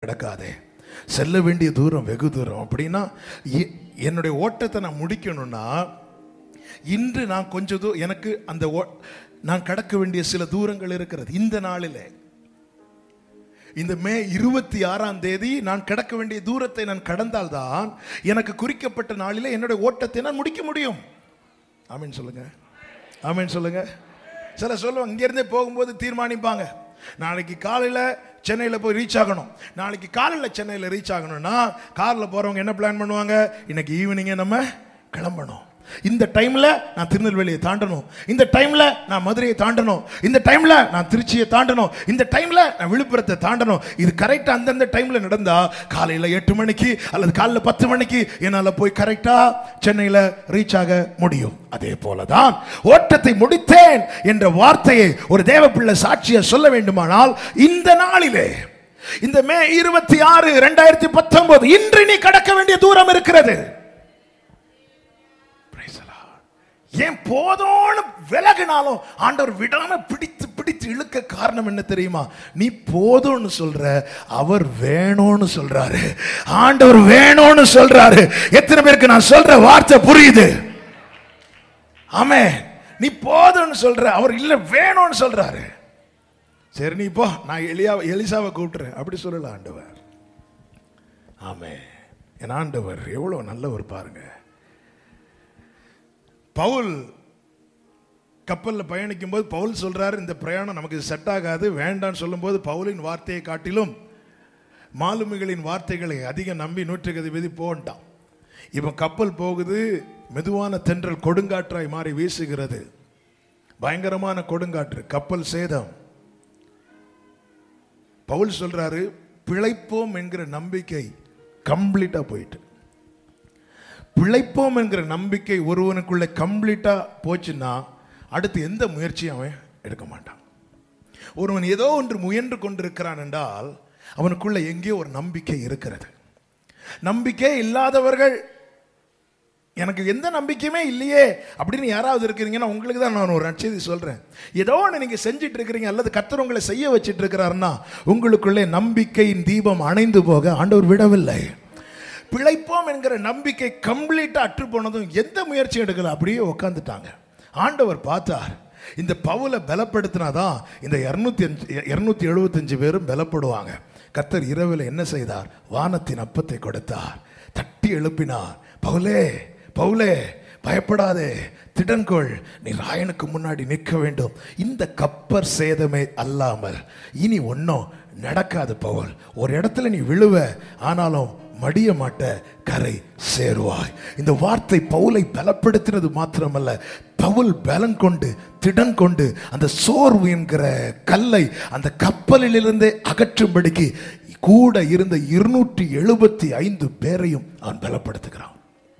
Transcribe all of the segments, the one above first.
கிடக்காதே செல்ல வேண்டிய தூரம் வெகு தூரம் அப்படின்னா எ- என்னுடைய ஓட்டத்தை நான் முடிக்கணும்னா இன்று நான் கொஞ்சம் தூ எனக்கு அந்த ஓ- நான் கடக்க வேண்டிய சில தூரங்கள் இருக்கிறது இந்த நாளிலே இந்த மே இருபத்தி ஆறாம் தேதி நான் கடக்க வேண்டிய தூரத்தை நான் கடந்தால்தான் எனக்கு குறிக்கப்பட்ட நாளிலே என்னுடைய ஓட்டத்தை நான் முடிக்க முடியும் ஆமீன் சொல்லுங்க ஆமீன் சொல்லுங்க சில சொல்லுவாங்க இங்கேருந்தே போகும்போது தீர்மானிப்பாங்க நாளைக்கு காலையில் சென்னையில் போய் ரீச் ஆகணும் நாளைக்கு காலையில் சென்னையில் ரீச் ஆகணும்னா காரில் போகிறவங்க என்ன பிளான் பண்ணுவாங்க இன்னைக்கு ஈவினிங்கே நம்ம கிளம்பணும் இந்த டைம்ல நான் திருநெல்வேலியை தாண்டணும் இந்த டைம்ல நான் மதுரையை தாண்டணும் இந்த டைம்ல நான் திருச்சியை தாண்டணும் இந்த டைம்ல நான் விழுப்புரத்தை தாண்டணும் இது கரெக்டா அந்தந்த டைம்ல நடந்தா காலையில எட்டு மணிக்கு அல்லது காலைல பத்து மணிக்கு என்னால போய் கரெக்டா சென்னையில ரீச் ஆக முடியும் அதே போலதான் ஓட்டத்தை முடித்தேன் என்ற வார்த்தையை ஒரு தேவ பிள்ளை சாட்சியை சொல்ல வேண்டுமானால் இந்த நாளிலே இந்த மே இருபத்தி ஆறு ரெண்டாயிரத்தி பத்தொன்பது இன்று நீ கடக்க வேண்டிய தூரம் இருக்கிறது Praise the Lord. ஏன் போதும்னு விலகினாலும் ஆண்டவர் விடாம பிடித்து பிடித்து இழுக்க காரணம் என்ன தெரியுமா நீ போதும்னு சொல்ற அவர் வேணும்னு சொல்றாரு ஆண்டவர் வேணும்னு சொல்றாரு எத்தனை பேருக்கு நான் சொல்ற வார்த்தை புரியுது ஆமே நீ போதும்னு சொல்ற அவர் இல்ல வேணும்னு சொல்றாரு சரி நீ போ நான் எலியா எலிசாவை கூப்பிட்டுறேன் அப்படி சொல்லல ஆண்டவர் ஆமே என் ஆண்டவர் எவ்வளவு நல்லவர் பாருங்க பவுல் கப்பலில் பயணிக்கும் போது பவுல் சொல்றாரு இந்த பிரயாணம் நமக்கு செட் ஆகாது வேண்டான்னு சொல்லும்போது பவுலின் வார்த்தையை காட்டிலும் மாலுமிகளின் வார்த்தைகளை அதிகம் நம்பி நூற்றுக்கு அதிபதி போன்ட்டான் இப்போ கப்பல் போகுது மெதுவான தென்றல் கொடுங்காற்றாய் மாறி வீசுகிறது பயங்கரமான கொடுங்காற்று கப்பல் சேதம் பவுல் சொல்றாரு பிழைப்போம் என்கிற நம்பிக்கை கம்ப்ளீட்டா போயிட்டு பிழைப்போம் என்கிற நம்பிக்கை ஒருவனுக்குள்ள கம்ப்ளீட்டா போச்சுன்னா அடுத்து எந்த முயற்சியும் அவன் எடுக்க மாட்டான் ஒருவன் ஏதோ ஒன்று முயன்று கொண்டிருக்கிறான் என்றால் அவனுக்குள்ள எங்கேயோ ஒரு நம்பிக்கை இருக்கிறது நம்பிக்கை இல்லாதவர்கள் எனக்கு எந்த நம்பிக்கையுமே இல்லையே அப்படின்னு யாராவது இருக்கிறீங்கன்னா உங்களுக்கு தான் நான் ஒரு நற்செய்தி சொல்றேன் ஏதோ ஒன்று நீங்க செஞ்சுட்டு இருக்கிறீங்க அல்லது கர்த்தர் உங்களை செய்ய வச்சிட்டு இருக்கிறாருன்னா உங்களுக்குள்ளே நம்பிக்கையின் தீபம் அணைந்து போக ஆண்டவர் விடவில்லை பிழைப்போம் என்கிற நம்பிக்கை கம்ப்ளீட்டா அற்று போனதும் எந்த முயற்சியும் எடுக்கல அப்படியே உட்காந்துட்டாங்க ஆண்டவர் பார்த்தார் இந்த பவுலை பலப்படுத்தினாதான் இந்த இரநூத்தி அஞ்சு இரநூத்தி எழுபத்தஞ்சு பேரும் பலப்படுவாங்க கர்த்தர் இரவில் என்ன செய்தார் வானத்தின் அப்பத்தை கொடுத்தார் தட்டி எழுப்பினார் பவுலே பவுலே பயப்படாதே திடன்கொள் நீ ராயனுக்கு முன்னாடி நிற்க வேண்டும் இந்த கப்பர் சேதமே அல்லாமல் இனி ஒன்றும் நடக்காது பவுல் ஒரு இடத்துல நீ விழுவ ஆனாலும் மடிய மாட்ட கரை சேருவாய் இந்த வார்த்தை பவுலை பலப்படுத்தினது மாத்திரமல்ல பவுல் பலன் கொண்டு திடன் கொண்டு அந்த சோர்வு என்கிற கல்லை அந்த கப்பலிலிருந்தே அகற்றும்படிக்கு கூட இருந்த இருநூற்றி எழுபத்தி ஐந்து பேரையும் அவன் பலப்படுத்துகிறான்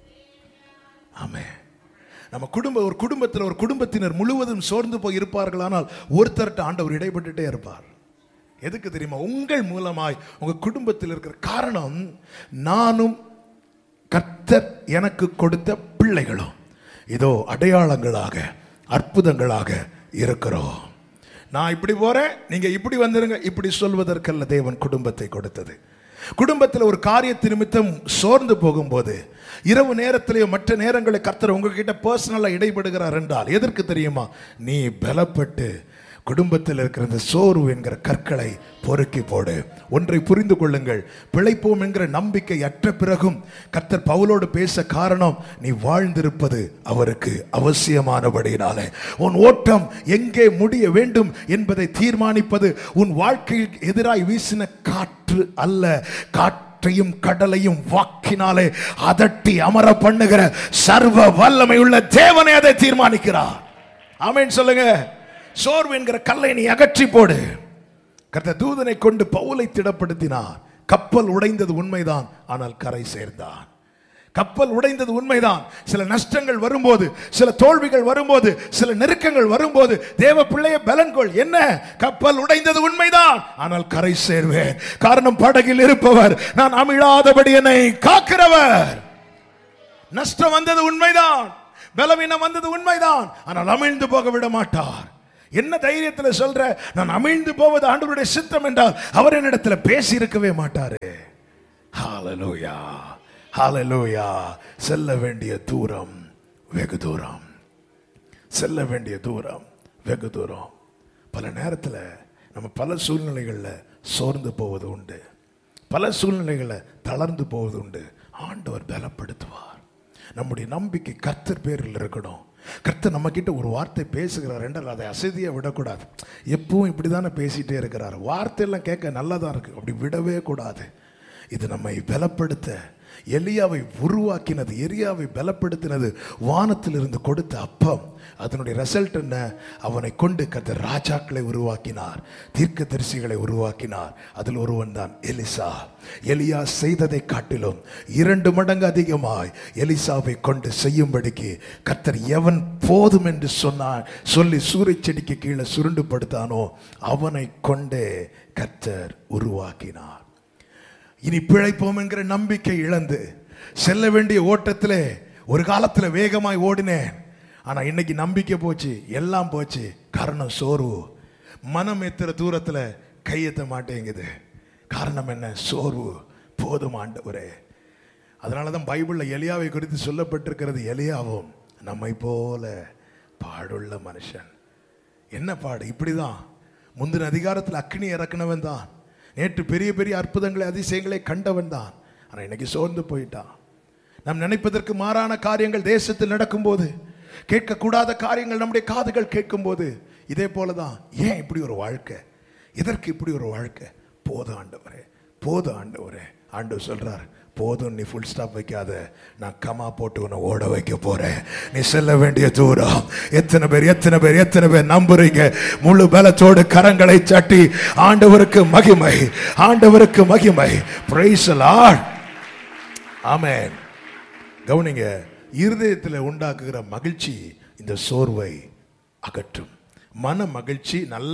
ஆமே நம்ம குடும்ப ஒரு குடும்பத்தில் ஒரு குடும்பத்தினர் முழுவதும் சோர்ந்து போய் இருப்பார்களானால் ஒருத்தர்கிட்ட ஆண்டவர் இடைப்பட்டுட்டே இருப்பார் எதுக்கு தெரியுமா உங்கள் மூலமாய் உங்க குடும்பத்தில் இருக்கிற காரணம் நானும் கர்த்தர் எனக்கு கொடுத்த பிள்ளைகளும் இதோ அடையாளங்களாக அற்புதங்களாக இருக்கிறோம் நான் இப்படி போறேன் நீங்க இப்படி வந்துருங்க இப்படி சொல்வதற்கல்ல தேவன் குடும்பத்தை கொடுத்தது குடும்பத்தில் ஒரு காரியத்து நிமித்தம் சோர்ந்து போகும்போது இரவு நேரத்திலேயோ மற்ற நேரங்களில் கர்த்தர் உங்ககிட்ட பர்சனலாக இடைபடுகிறார் என்றால் எதற்கு தெரியுமா நீ பலப்பட்டு குடும்பத்தில் இருக்கிற இந்த சோர்வு என்கிற கற்களை பொறுக்கி போடு ஒன்றை புரிந்து கொள்ளுங்கள் பிழைப்போம் என்கிற நம்பிக்கை அற்ற பிறகும் கர்த்தர் பவுலோடு பேச காரணம் நீ வாழ்ந்திருப்பது அவருக்கு அவசியமானபடியினாலே உன் ஓட்டம் எங்கே முடிய வேண்டும் என்பதை தீர்மானிப்பது உன் வாழ்க்கையில் எதிராய் வீசின காற்று அல்ல காற்றையும் கடலையும் வாக்கினாலே அதட்டி அமர பண்ணுகிற சர்வ வல்லமை உள்ள தேவனை அதை தீர்மானிக்கிறார் ஆமென் சொல்லுங்க சோர்வு என்கிற கல்லை நீ அகற்றி போடு கர்த்த தூதனை கொண்டு பவுலை திடப்படுத்தினார் கப்பல் உடைந்தது உண்மைதான் ஆனால் கரை சேர்ந்தான் கப்பல் உடைந்தது உண்மைதான் சில நஷ்டங்கள் வரும்போது சில தோல்விகள் வரும்போது சில நெருக்கங்கள் வரும்போது தேவ பிள்ளைய பலன்கொள் என்ன கப்பல் உடைந்தது உண்மைதான் ஆனால் கரை சேர்வேன் காரணம் படகில் இருப்பவர் நான் அமிழாதபடி என்னை காக்கிறவர் நஷ்டம் வந்தது உண்மைதான் பலவீனம் வந்தது உண்மைதான் ஆனால் அமிழ்ந்து போக விட மாட்டார் என்ன தைரியத்துல சொல்ற நான் அமிழ்ந்து போவது ஆண்டவருடைய சித்தம் என்றால் அவர் என்னிடத்துல பேசி இருக்கவே மாட்டாரு ஹalleluya ஹalleluya செல்ல வேண்டிய தூரம் வெகு தூரம் செல்ல வேண்டிய தூரம் வெகு தூரம் பல நேரத்துல நம்ம பல சூழ்நிலைகள்ல சோர்ந்து போவது உண்டு பல சூழ்நிலைகளில் தளர்ந்து போவது உண்டு ஆண்டவர் பலப்படுத்துவார் நம்முடைய நம்பிக்கை கர்த்தர் பேரில் இருக்கணும் கர்த்தர் நம்ம கிட்ட ஒரு வார்த்தை பேசுகிறார் என்றால் அதை அசதியாக விடக்கூடாது எப்பவும் இப்படி தானே பேசிட்டே இருக்கிறார் வார்த்தையெல்லாம் கேட்க நல்லதா இருக்கு அப்படி விடவே கூடாது இது நம்மை பலப்படுத்த எலியாவை உருவாக்கினது எரியாவை பலப்படுத்தினது வானத்திலிருந்து கொடுத்த அப்பம் அதனுடைய ரிசல்ட் என்ன அவனை கொண்டு கர்த்தர் ராஜாக்களை உருவாக்கினார் தீர்க்கதரிசிகளை உருவாக்கினார் அதில் ஒருவன் தான் எலிசா எலியா செய்ததை காட்டிலும் இரண்டு மடங்கு அதிகமாய் எலிசாவை கொண்டு செய்யும்படிக்கு கர்த்தர் எவன் போதும் என்று சொன்னான் சொல்லி சூரிய செடிக்கு கீழே சுருண்டு படுத்தானோ அவனை கொண்டே கர்த்தர் உருவாக்கினார் இனி பிழைப்போம் என்கிற நம்பிக்கை இழந்து செல்ல வேண்டிய ஓட்டத்திலே ஒரு காலத்துல வேகமாய் ஓடினேன் ஆனா இன்னைக்கு நம்பிக்கை போச்சு எல்லாம் போச்சு காரணம் சோர்வு மனம் எத்துற தூரத்துல கையெத்த மாட்டேங்குது காரணம் என்ன சோர்வு போதும் ஆண்டவரே அதனால தான் பைபிளில் எலியாவை குறித்து சொல்லப்பட்டிருக்கிறது எலியாவும் நம்மை போல பாடுள்ள மனுஷன் என்ன பாடு இப்படிதான் முந்தின அதிகாரத்தில் அக்னி இறக்குனவன் தான் நேற்று பெரிய பெரிய அற்புதங்களை அதிசயங்களை கண்டவன் தான் ஆனால் இன்னைக்கு சோர்ந்து போயிட்டான் நாம் நினைப்பதற்கு மாறான காரியங்கள் தேசத்தில் நடக்கும்போது கேட்கக்கூடாத காரியங்கள் நம்முடைய காதுகள் கேட்கும்போது இதே போல தான் ஏன் இப்படி ஒரு வாழ்க்கை இதற்கு இப்படி ஒரு வாழ்க்கை போதும் ஆண்டவரே போதும் ஆண்டவரே ஆண்டவர் சொல்றார் போதும் நீ ஃபுல் ஸ்டாப் வைக்காத நான் கமா போட்டு உன்னை ஓட வைக்க போறேன் நீ செல்ல வேண்டிய தூரம் எத்தனை பேர் எத்தனை பேர் எத்தனை பேர் நம்புறீங்க முழு பலத்தோடு கரங்களை சட்டி ஆண்டவருக்கு மகிமை ஆண்டவருக்கு மகிமை பிரைஸ் லார்ட் ஆமென் கவனிங்க இருதயத்தில் உண்டாக்குகிற மகிழ்ச்சி இந்த சோர்வை அகற்றும் மன மகிழ்ச்சி நல்ல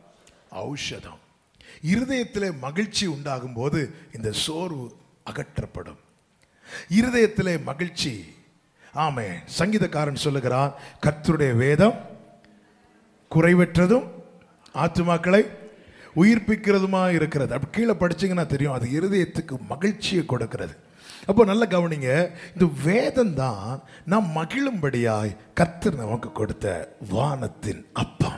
ஔஷதம் இருதயத்தில் மகிழ்ச்சி உண்டாகும் போது இந்த சோர்வு அகற்றப்படும் இருதயத்திலே மகிழ்ச்சி ஆமே சங்கீதக்காரன் சொல்லுகிறான் கர்த்தருடைய வேதம் குறைவற்றதும் ஆத்துமாக்களை உயிர்ப்பிக்கிறதுமா இருக்கிறது அப்படி கீழே படிச்சீங்கன்னா தெரியும் அது இருதயத்துக்கு மகிழ்ச்சியை கொடுக்கிறது அப்போ நல்ல கவனிங்க இந்த வேதம் தான் நாம் மகிழும்படியாய் கர்த்தர் நமக்கு கொடுத்த வானத்தின் அப்பம்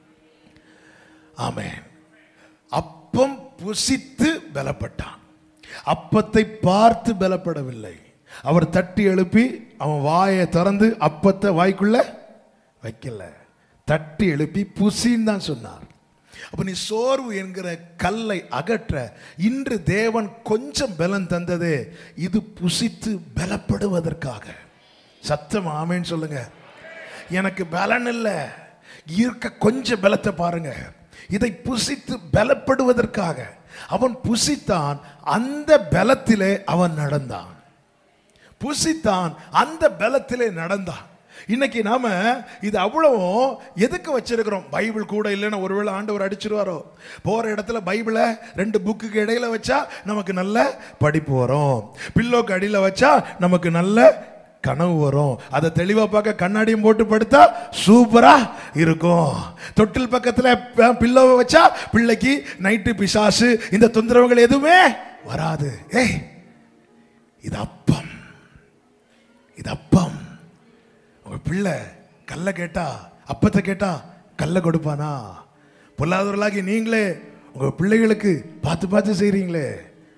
ஆமென் அப்பம் புசித்து பலப்பட்டான் அப்பத்தை பார்த்து பலப்படவில்லை அவர் தட்டி எழுப்பி அவன் வாயை திறந்து அப்பத்தை வாய்க்குள்ள வைக்கல தட்டி எழுப்பி புசின்னு தான் சொன்னார் அப்ப நீ சோர்வு என்கிற கல்லை அகற்ற இன்று தேவன் கொஞ்சம் பலன் தந்ததே இது புசித்து பலப்படுவதற்காக சத்தம் ஆமேன்னு சொல்லுங்க எனக்கு பலன் இல்லை இருக்க கொஞ்சம் பலத்தை பாருங்க இதை புசித்து பலப்படுவதற்காக அவன் புசித்தான் அந்த பலத்திலே அவன் நடந்தான் புசித்தான் அந்த பலத்திலே நடந்தான் இன்னைக்கு நாம இது அவ்வளவும் எதுக்கு வச்சிருக்கிறோம் பைபிள் கூட இல்லைன்னா ஒருவேளை ஆண்டவர் அடிச்சிருவாரோ போற இடத்துல பைபிளை ரெண்டு புக்குக்கு இடையில வச்சா நமக்கு நல்ல படிப்பு வரும் பில்லோக்கு அடியில வச்சா நமக்கு நல்ல கனவு வரும் அதை தெளிவா பார்க்க கண்ணாடியும் போட்டு படுத்தா சூப்பரா இருக்கும் தொட்டில் பக்கத்துல ப- பில்லோவை வச்சா பிள்ளைக்கு நைட்டு பிசாசு இந்த தொந்தரவுகள் எதுவுமே வராது ஏய் இது அப்பம் இது அப்பம் உங்க பிள்ளை கல்ல கேட்டா அப்பத்தை கேட்டா கல்ல கொடுப்பானா பொல்லாதவர்களாகி நீங்களே உங்க பிள்ளைகளுக்கு பார்த்து பார்த்து செய்றீங்களே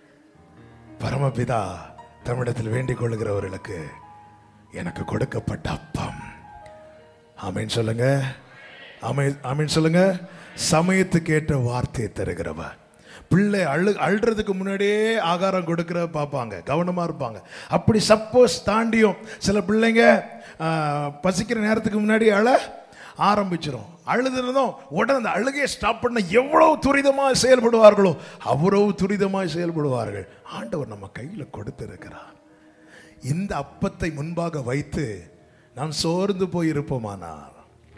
பரமபிதா தமிழத்தில் வேண்டிக் கொள்ளுகிறவர்களுக்கு எனக்கு கொடுக்கப்பட்ட அப்பம் ஆமீன் சொல்லுங்க ஆமீன் ஆமீன் சொல்லுங்க சமயத்துக்கு ஏற்ற வார்த்தையை தருகிறவர் பிள்ளை அழு அழுறதுக்கு முன்னாடியே ஆகாரம் கொடுக்கிற பார்ப்பாங்க கவனமா இருப்பாங்க அப்படி சப்போஸ் தாண்டியும் சில பிள்ளைங்க ஆ, பசிக்கிற நேரத்துக்கு முன்னாடி அழ ஆரம்பிச்சிடும் அழுதுனதும் உடனே அந்த அழுகையை ஸ்டாப் பண்ண எவ்வளவு துரிதமாக செயல்படுவார்களோ அவ்வளவு துரிதமாக செயல்படுவார்கள் ஆண்டவர் நம்ம கையில் கொடுத்திருக்கிறார் இந்த அப்பத்தை முன்பாக வைத்து நாம் சோர்ந்து போய் இருப்போமானால்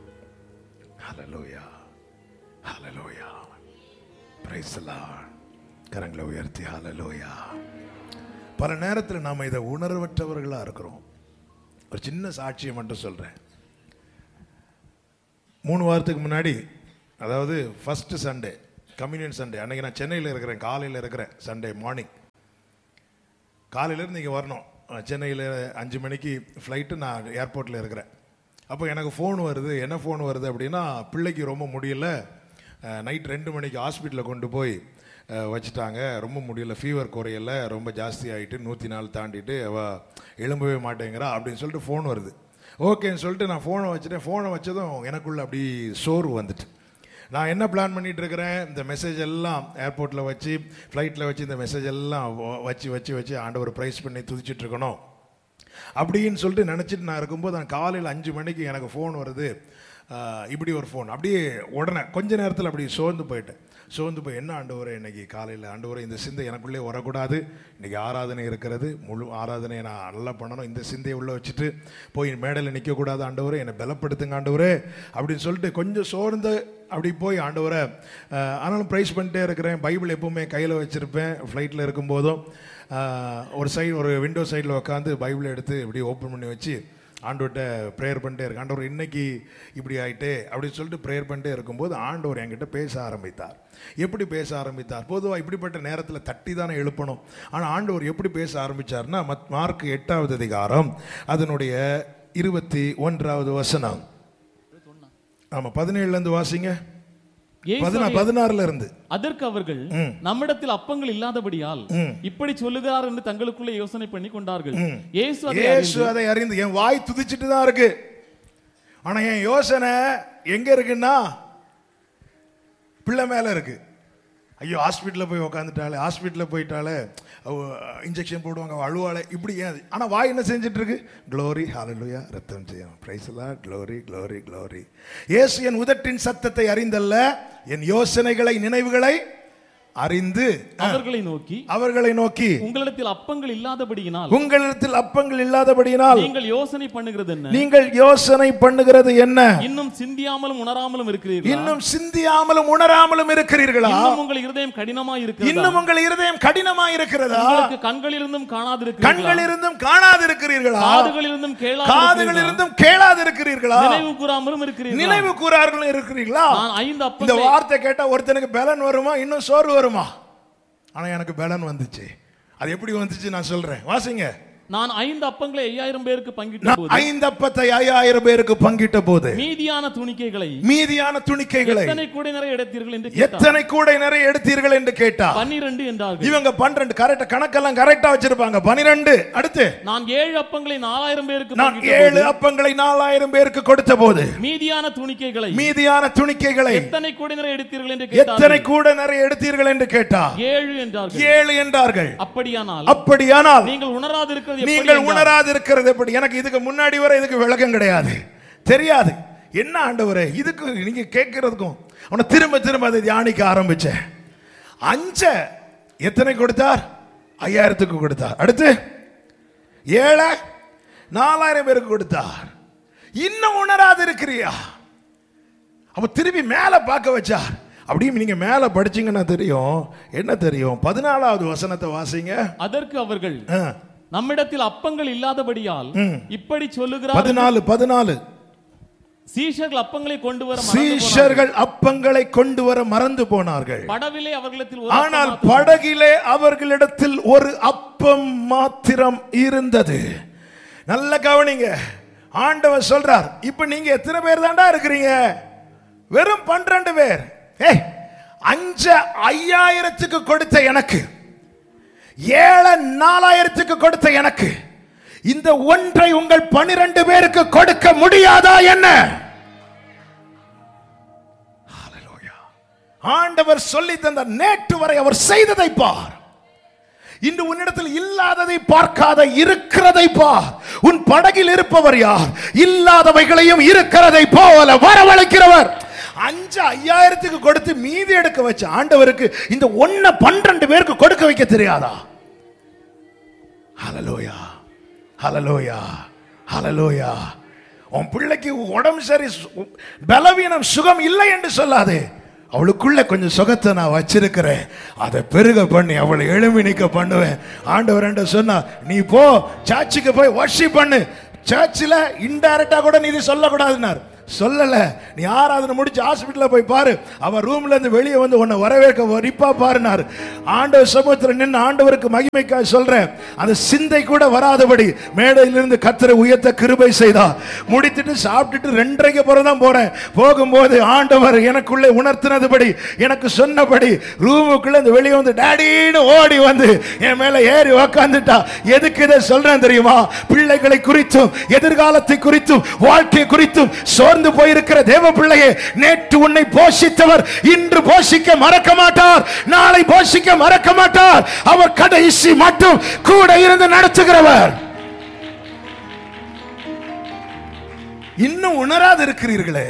ஹalleluya ஹalleluya praise the lord கரங்களை உயர்த்தி ஹalleluya பல நேரத்தில் நாம் இதை உணர்வற்றவர்களா இருக்கிறோம் ஒரு சின்ன சாட்சியை மட்டும் சொல்றேன் மூணு வாரத்துக்கு முன்னாடி அதாவது ஃபஸ்ட்டு சண்டே கம்யூனியன் சண்டே அன்னைக்கு நான் சென்னையில் இருக்கிறேன் காலையில் இருக்கிறேன் சண்டே மார்னிங் காலையிலேருந்து இங்கே வரணும் சென்னையில் அஞ்சு மணிக்கு ஃப்ளைட்டு நான் ஏர்போர்ட்டில் இருக்கிறேன் அப்போ எனக்கு ஃபோன் வருது என்ன ஃபோன் வருது அப்படின்னா பிள்ளைக்கு ரொம்ப முடியல நைட் ரெண்டு மணிக்கு ஹாஸ்பிட்டலில் கொண்டு போய் அஹ், வச்சுட்டாங்க ரொம்ப முடியல ஃபீவர் குறையல ரொம்ப ஜாஸ்தி ஆகிட்டு நூற்றி நாலு தாண்டிட்டு அவ எழும்பவே மாட்டேங்கிறா அப்படின்னு சொல்லிட்டு ஃபோன் வருது ஓகேன்னு சொல்லிட்டு நான் ஃபோனை வச்சுட்டேன் ஃபோனை வச்சதும் எனக்குள்ள அப்படி சோர்வு வந்துட்டு நான் என்ன பிளான் பண்ணிட்டு இருக்கிறேன் இந்த மெசேஜ் எல்லாம் ஏர்போர்ட்டில் வச்சு ஃப்ளைட்டில் வச்சு இந்த மெசேஜ் எல்லாம் வ- வச்சு வச்சு வச்சு ஆண்டவர் ப்ரைஸ் பண்ணி துதிச்சிட்டு இருக்கணும் அப்படின்னு சொல்லிட்டு நினச்சிட்டு நான் இருக்கும்போது நான் காலையில் அஞ்சு மணிக்கு எனக்கு ஃபோன் வருது ஆஹ், இப்படி ஒரு ஃபோன் அப்படியே உடனே கொஞ்ச நேரத்தில் அப்படி சோர்ந்து போயிட்டேன் சோர்ந்து போய் என்ன ஆண்டவரே இன்னைக்கு காலையில் ஆண்டவரே இந்த சிந்தை எனக்குள்ளே வரக்கூடாது இன்னைக்கு ஆராதனை இருக்கிறது முழு ஆராதனையை நான் நல்லா பண்ணணும் இந்த சிந்தையை உள்ளே வச்சுட்டு போய் மேடையில் நிற்கக்கூடாது ஆண்டவரே என்னை பலப்படுத்துங்க ஆண்டவரே அப்படின்னு சொல்லிட்டு கொஞ்சம் சோர்ந்து அப்படி போய் ஆண்டவரை ஆஹ், ஆனாலும் ப்ரைஸ் பண்ணிட்டே இருக்கிறேன் பைபிள் எப்பவுமே கையில் வச்சுருப்பேன் ஃப்ளைட்டில் இருக்கும்போதும் ஆஹ், ஒரு சைடு ஒரு விண்டோ சைடில் உட்காந்து பைபிளை எடுத்து இப்படி ஓப்பன் பண்ணி வச்சு ஆண்டவர்கிட்ட ப்ரேயர் பண்ணிட்டே இருக்கு ஆண்டவர் இன்னைக்கு இப்படி ஆயிட்டே அப்படின்னு சொல்லிட்டு ப்ரேயர் பண்ணிட்டே இருக்கும்போது ஆண்டவர் என்கிட்ட பேச ஆரம்பித்தார் எப்படி பேச ஆரம்பித்தார் பொதுவாக இப்படிப்பட்ட நேரத்தில் தட்டி தானே எழுப்பணும் ஆனால் ஆண்டவர் எப்படி பேச ஆரம்பிச்சார்னா மத் மார்க் எட்டாவது அதிகாரம் அதனுடைய இருபத்தி ஒன்றாவது வசனம் ஆமாம் பதினேழுலேருந்து வாசிங்க இயேசு பதினா பதினாறுல இருந்து அதற்கு அவர்கள் நம்மிடத்தில் அப்பங்கள் இல்லாதபடியால் இப்படி சொல்லுகிறார் என்று தங்களுக்குள்ளே யோசனை பண்ணி கொண்டார்கள் இயேசு அதை இயேசு அதை அறிந்து என் வாய் துதிச்சிட்டு தான் இருக்கு ஆனா என் யோசனை எங்க இருக்குன்னா பிள்ளை மேல இருக்கு ஐயோ ஹாஸ்பிட்டலில் போய் உக்காந்துட்டாலே ஹாஸ்பிட்டலில் போயிட்டாலே இன்ஜெக்ஷன் போடுவாங்க அவ அழுவாளே இப்படி ஏன் அது? ஆனா வாய் என்ன செஞ்சுட்டு இருக்கு க்ளோரி ஹalleluya ரத்தம் செய்யும் பிரைஸ்லாம் க்ளோரி க்ளோரி க்ளோரி இயேசு என் உதட்டின் சத்தத்தை அறிந்தல்ல என் யோசனைகளை நினைவுகளை அறிந்து அவர்களை நோக்கி அவர்களை நோக்கி உங்களிடத்தில் அப்பங்கள் இல்லாதபடியினால் உங்களிடத்தில் அப்பங்கள் இல்லாதபடியினால் நீங்கள் யோசனை பண்ணுகிறது என்ன நீங்கள் யோசனை பண்ணுகிறது என்ன இன்னும் சிந்தியாமலும் உணராமலும் இருக்கிறீர்கள் இன்னும் சிந்தியாமலும் உணராமலும் இருக்கிறீர்களா இன்னும் உங்கள் இருதயம் கடினமாய் இருக்கிறதா இன்னும் உங்கள் இருதயம் கடினமா இருக்கிறதா உங்களுக்கு கண்களிலிருந்தும் காணாதிருக்கிறீர்களா கண்கள் இருந்தும் காணாதிருக்கிறீர்களா காதுகளிலிருந்தும் காதுகள் கேளாதிருக்கிறீர்களா இருந்தும் கேளாதிருக்கிறீர்களா நினைவு கூறாமலும் இருக்கிறீர்களா நினைவு கூறார்களும் இருக்கிறீர்களா நான் ஐந்து இந்த அப்பங்களை வார்த்தை கேட்டா ஒருத்தனுக்கு பலன் வருமா இன்னும் சோறு வருமா ஆனா எனக்கு பலன் வந்துச்சு அது எப்படி வந்துச்சு நான் சொல்றேன் வாசிங்க நான் ஐந்து அப்பங்களை ஐயாயிரம் பேருக்கு பங்கிட்ட நான் போது ஐந்து அப்பத்தை ஐயாயிரம் பேருக்கு பங்கிட்ட போது மீதியான துணிக்கைகளை மீதியான துணிக்கைகளை எத்தனை கூடை நிறைய எடுத்தீர்கள் என்று கேட்டார் எத்தனை கூடை நிறைய எடுத்தீர்கள் என்று கேட்டா பன்னிரண்டு என்றார்கள் இவங்க பன்னிரண்டு கரெக்டா கணக்கெல்லாம் கரெக்டா வச்சிருப்பாங்க பனிரெண்டு அடுத்து நான் ஏழு அப்பங்களை நாலாயிரம் பேருக்கு நான் பங்கிட்ட ஏழு போது அப்பங்களை நாலாயிரம் பேருக்கு கொடுத்த போது மீதியான துணிக்கைகளை மீதியான துணிக்கைகளை எத்தனை கூடை நிறைய எடுத்தீர்கள் என்று எத்தனை கேட்டார்கள் கூட நிறைய எடுத்தீர்கள் என்று கேட்டா ஏழு என்றார்கள் ஏழு என்றார்கள் அப்படியானால் அப்படியானால் நீங்கள் உணராதிருக்கிறது எப்படி நீங்கள் என்றார்? உணராது இருக்கிறது எப்படி எனக்கு இதுக்கு முன்னாடி வரை இதுக்கு விளக்கம் கிடையாது தெரியாது என்ன ஆண்டவரே இதுக்கு நீங்க கேட்கறதுக்கும் அவனை திரும்ப திரும்ப அதை தியானிக்க ஆரம்பிச்சேன் அஞ்ச எத்தனை கொடுத்தார் ஐயாயிரத்துக்கு கொடுத்தார் அடுத்து ஏழை நாலாயிரம் பேருக்கு கொடுத்தார் இன்னும் உணராது இருக்கிறியா அப்ப திருப்பி மேல பார்க்க வச்சார் அப்படியும் நீங்க மேல படிச்சீங்கன்னா தெரியும் என்ன தெரியும் பதினாலாவது வசனத்தை வாசிங்க அதற்கு அவர்கள் ஆ. நம்மிடத்தில் அப்பங்கள் இல்லாதபடியால் இப்படி சொல்லுகிறார் பதினாலு பதினாலு சீஷர்கள் அப்பங்களை கொண்டு வர மறந்து போனார்கள். சீஷர்கள் அப்பங்களை கொண்டு வர மறந்து போனார்கள் படவிலே அவர்களிடத்தில் ஒரு ஆனால் அப்பம் படகிலே அவர்களிடத்தில் ஒரு அப்பம் மாத்திரம் இருந்தது நல்ல கவனிங்க ஆண்டவர் சொல்றார் இப்ப நீங்க எத்தனை பேர் தாண்டா இருக்கிறீங்க வெறும் பன்னிரண்டு பேர் ஏய் அஞ்சு ஐயாயிரத்துக்கு கொடுத்த எனக்கு ஏழை நாலாயிரத்துக்கு கொடுத்த எனக்கு இந்த ஒன்றை உங்கள் பனிரெண்டு பேருக்கு கொடுக்க முடியாதா என்ன Hallelujah. ஆண்டவர் சொல்லி தந்த நேற்று வரை அவர் செய்ததை பார் இன்று உன்னிடத்தில் இல்லாததை பார்க்காத இருக்கிறதை பார் உன் படகில் இருப்பவர் யார் இல்லாதவைகளையும் இருக்கிறதை போல வரவழைக்கிறவர் அஞ்சு ஐயாயிரத்துக்கு கொடுத்து மீதி எடுக்க வச்ச ஆண்டவருக்கு இந்த ஒன்ன பன்னிரண்டு பேருக்கு கொடுக்க வைக்க தெரியாதா ஹலலோயா ஹலலோயா ஹலலோயா உன் பிள்ளைக்கு உடம்பு சரி சு- பலவீனம் சுகம் இல்லை என்று சொல்லாதே அவளுக்குள்ள கொஞ்சம் சுகத்தை நான் வச்சிருக்கிறேன் அதை பெருக பண்ணி அவளை எழுமி நிக்க பண்ணுவேன் ஆண்டவர் என்ற சொன்னா நீ போ சர்ச்சுக்கு போய் வர்ஷிப் பண்ணு சர்ச்சில் இன்டைரக்டா கூட நீ இது சொல்லக்கூடாதுன்னார் சொல்லல நீ ஆராதனை முடிச்சு ஹாஸ்பிட்டல்ல போய் பாரு அவ ரூம்ல இருந்து வெளியே வந்து உன்னை வரவேற்க வரிப்பா பாருனாரு ஆண்டவர் சமூகத்தில் நின்று ஆண்டவருக்கு மகிமைக்காக சொல்றேன் அந்த சிந்தை கூட வராதபடி மேடையிலிருந்து கத்தரை உயர்த்த கிருபை செய்தா முடித்துட்டு சாப்பிட்டுட்டு ரெண்டரைக்கு பிறகுதான் போறேன் போகும்போது ஆண்டவர் எனக்குள்ளே உணர்த்தினதுபடி எனக்கு சொன்னபடி ரூமுக்குள்ள இந்த வெளியே வந்து டேடின்னு ஓடி வந்து என் மேல ஏறி உக்காந்துட்டா எதுக்கு இதை சொல்றேன் தெரியுமா பிள்ளைகளை குறித்தும் எதிர்காலத்தை குறித்தும் வாழ்க்கை குறித்தும் சோர்ந்து போயிருக்கிற தேவ பிள்ளையே நேற்று உன்னை போஷித்தவர் இன்று போஷிக்க மறக்க மாட்டார் நாளை போஷிக்க மறக்க மாட்டார் அவர் கடைசி மட்டும் கூட இருந்து நடத்துகிறவர் இன்னும் உணராது இருக்கிறீர்களே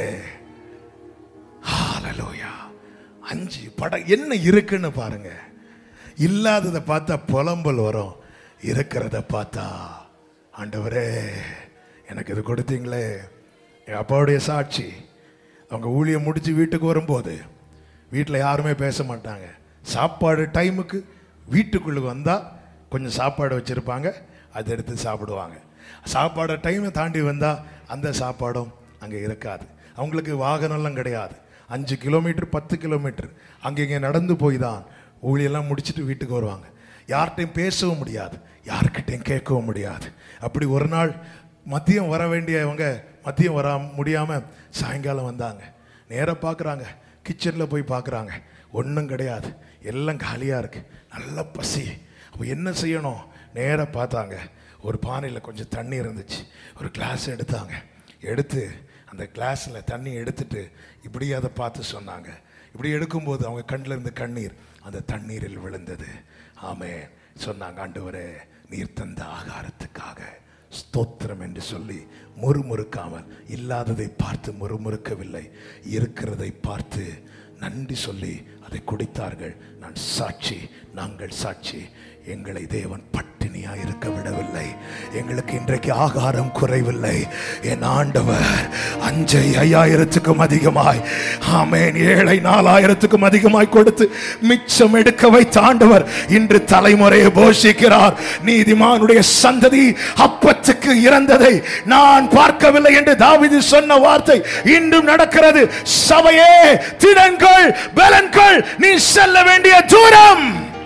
ஹalleluya அஞ்சு படம் என்ன இருக்குன்னு பாருங்க இல்லாததை பார்த்தா புலம்பல் வரும் இருக்கிறத பார்த்தா ஆண்டவரே எனக்கு இது கொடுத்தீங்களே என் அப்பாவுடைய சாட்சி அவங்க ஊழியம் முடிச்சு வீட்டுக்கு வரும்போது வீட்டில் யாருமே பேச மாட்டாங்க சாப்பாடு டைமுக்கு வீட்டுக்குள்ளே வந்தால் கொஞ்சம் சாப்பாடு வச்சுருப்பாங்க அதை எடுத்து சாப்பிடுவாங்க சாப்பாடு டைமை தாண்டி வந்தால் அந்த சாப்பாடும் அங்கே இருக்காது அவங்களுக்கு வாகனம்லாம் கிடையாது அஞ்சு கிலோமீட்டர் பத்து கிலோமீட்டர் அங்கே இங்கே நடந்து போய் தான் ஊழியெல்லாம் முடிச்சுட்டு வீட்டுக்கு வருவாங்க யார்கிட்டையும் பேசவும் முடியாது யார்கிட்டையும் கேட்கவும் முடியாது அப்படி ஒரு நாள் மதியம் வர வேண்டியவங்க மதியம் வர முடியாமல் சாயங்காலம் வந்தாங்க நேராக பார்க்குறாங்க கிச்சனில் போய் பார்க்குறாங்க ஒன்றும் கிடையாது எல்லாம் காலியாக இருக்குது நல்ல பசி அப்போ என்ன செய்யணும் நேராக பார்த்தாங்க ஒரு பானையில் கொஞ்சம் தண்ணி இருந்துச்சு ஒரு கிளாஸ் எடுத்தாங்க எடுத்து அந்த கிளாஸில் தண்ணி எடுத்துட்டு இப்படி அதை பார்த்து சொன்னாங்க இப்படி எடுக்கும்போது அவங்க கண்ணில் இருந்து கண்ணீர் அந்த தண்ணீரில் விழுந்தது ஆமே சொன்னாங்க ஆண்டவரே நீர் தந்த ஆகாரத்துக்காக ஸ்தோத்திரம் என்று சொல்லி முறுமுறுக்காமல் இல்லாததை பார்த்து முறுமுறுக்கவில்லை இருக்கிறதை பார்த்து நன்றி சொல்லி அதை குடித்தார்கள் நான் சாட்சி நாங்கள் சாட்சி எங்களை தேவன் பட்டினியா இருக்க விடவில்லை எங்களுக்கு இன்றைக்கு ஆகாரம் குறைவில்லை என் ஆண்டவர் அஞ்சை ஐயாயிரத்துக்கும் அதிகமாய் ஆமேன் ஏழை நாலாயிரத்துக்கும் அதிகமாய் கொடுத்து மிச்சம் எடுக்க வைத்த ஆண்டவர் இன்று தலைமுறையை போஷிக்கிறார் நீதிமானுடைய சந்ததி அப்பத்துக்கு இறந்ததை நான் பார்க்கவில்லை என்று தாவீது சொன்ன வார்த்தை இன்றும் நடக்கிறது சபையே திடன்கள் பலன்கள் நீ செல்ல வேண்டிய தூரம்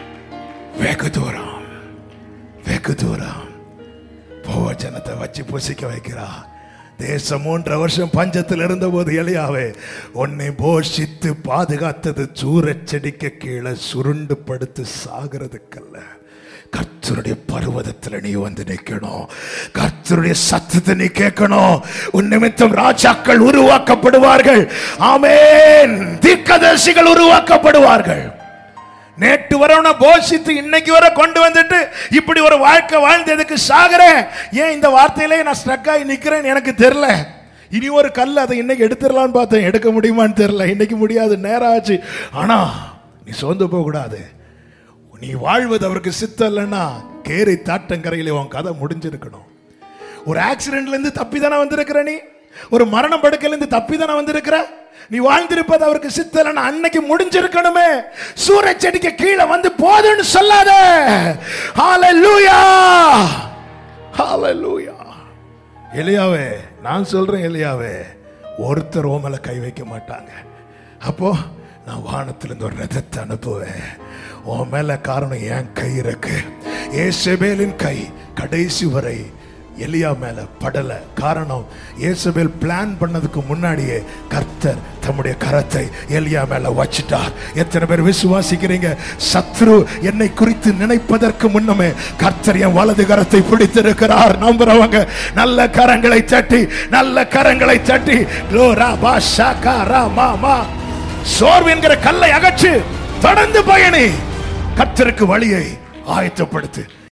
வெகு தூரம் வெகு தூரம் போவ ஜனத்தை வச்சு புசிக்க வைக்கிறா தேசம் மூன்றரை வருஷம் பஞ்சத்தில் இருந்தபோது எளியாவே உன்னை போஷித்து பாதுகாத்தது சூரச் செடிக்க கீழே சுருண்டு படுத்து சாகிறதுக்கல்ல கர்த்தருடைய பர்வதத்தில் நீ வந்து நிற்கணும் கர்த்தருடைய சத்தத்தை நீ கேட்கணும் உன் நிமித்தம் ராஜாக்கள் உருவாக்கப்படுவார்கள் ஆமென் தீர்க்கதரிசிகள் உருவாக்கப்படுவார்கள் நேற்று வரவன போஷித்து இன்னைக்கு வர கொண்டு வந்துட்டு இப்படி ஒரு வாழ்க்கை வாழ்ந்ததுக்கு சாகுறேன் ஏன் இந்த வார்த்தையிலே நான் ஸ்ட்ரக் ஆகி நிக்கிறேன்னு எனக்கு தெரியல இனி ஒரு கல் அதை இன்னைக்கு எடுத்துடலான்னு பார்த்தேன் எடுக்க முடியுமான்னு தெரியல இன்னைக்கு முடியாது நேரம் ஆச்சு ஆனா நீ சோர்ந்து போக கூடாது நீ வாழ்வது அவருக்கு சித்தம் இல்லைன்னா கேரி தாட்டங்கரையிலே உன் கதை முடிஞ்சிருக்கணும் ஒரு ஆக்சிடென்ட்ல இருந்து தப்பி தானே வந்திருக்கிற நீ ஒரு மரணம் படுக்கையில இருந்து தப்பி தானே வந்திருக்கிற நீ வாழ்ந்திருப்பது அவருக்கு சித்தலன்னு அன்னைக்கு முடிஞ்சிருக்கணுமே சூரஜ் செடிக்கு கீழே வந்து போதுன்னு சொல்லாத ஹalleluya ஹalleluya எலியாவே நான் சொல்றேன் எலியாவே ஒருத்தர் ஓமல கை வைக்க மாட்டாங்க அப்போ நான் வானத்திலிருந்து ஒரு ரதத்தை அனுப்புவேன் உன் மேல காரணம் என் கை இருக்கு ஏசபேலின் கை கடைசி வரை எலியா மேல படல காரணம் ஏசபேல் பிளான் பண்ணதுக்கு முன்னாடியே கர்த்தர் தம்முடைய கரத்தை எலியா மேல வச்சிட்டார் எத்தனை பேர் விசுவாசிக்கிறீங்க சத்ரு என்னை குறித்து நினைப்பதற்கு முன்னமே கர்த்தர் என் வலது கரத்தை பிடித்திருக்கிறார் நம்புறவங்க நல்ல கரங்களை தட்டி நல்ல கரங்களை தட்டி லோரா பா ஷாகா ரா மா மா சோர்வு என்கிற கல்லை அகற்று தொடர்ந்து பயணி கர்த்தருக்கு வழியை ஆயத்தப்படுத்து